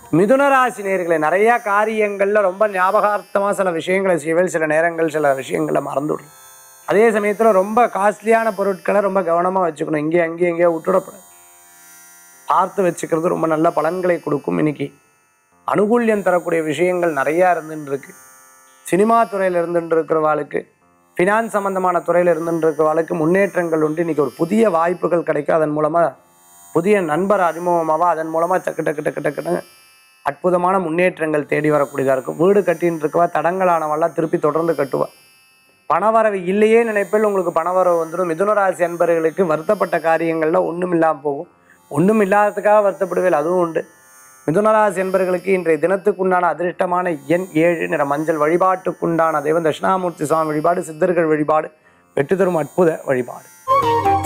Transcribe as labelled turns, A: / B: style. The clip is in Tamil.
A: மிதுனராசி நேர்களை நிறைய காரியங்களில் ரொம்ப ஞாபகார்த்தமாக சில விஷயங்களை செய்வேல் சில நேரங்கள் சில விஷயங்களை மறந்துவிடும் அதே சமயத்தில் ரொம்ப காஸ்ட்லியான பொருட்களை ரொம்ப கவனமாக வச்சுக்கணும் இங்கே அங்கேயும் எங்கேயோ விட்டுடக்கூடாது பார்த்து வச்சுக்கிறது ரொம்ப நல்ல பலன்களை கொடுக்கும் இன்னைக்கு அனுகூல்யம் தரக்கூடிய விஷயங்கள் நிறையா இருந்துட்டு இருக்கு சினிமா துறையில் இருந்துட்டு இருக்கிறவாளுக்கு ஃபினான்ஸ் சம்பந்தமான துறையில் இருந்துட்டு இருக்கிறவாளுக்கு முன்னேற்றங்கள் உண்டு இன்னைக்கு ஒரு புதிய வாய்ப்புகள் கிடைக்கும் அதன் மூலமாக புதிய நண்பர் அறிமுகமாக அதன் மூலமாக டக்கு டக்கு டக்கு டக்குன்னு அற்புதமான முன்னேற்றங்கள் தேடி வரக்கூடியதாக இருக்கும் வீடு கட்டின்னு இருக்கவா தடங்களானவெல்லாம் திருப்பி தொடர்ந்து கட்டுவா பணவரவு இல்லையே நினைப்பில் உங்களுக்கு பணவரவு வந்துடும் மிதுனராசி அன்பர்களுக்கு வருத்தப்பட்ட காரியங்களில் ஒன்றும் இல்லாமல் போகும் ஒன்றும் இல்லாததுக்காக வருத்தப்படுவேல் அதுவும் உண்டு மிதுனராசி என்பர்களுக்கு இன்றைய தினத்துக்குண்டான அதிர்ஷ்டமான எண் ஏழு நிற மஞ்சள் வழிபாட்டுக்குண்டான தெய்வம் தட்சிணாமூர்த்தி சுவாமி வழிபாடு சித்தர்கள் வழிபாடு வெற்றி தரும் அற்புத வழிபாடு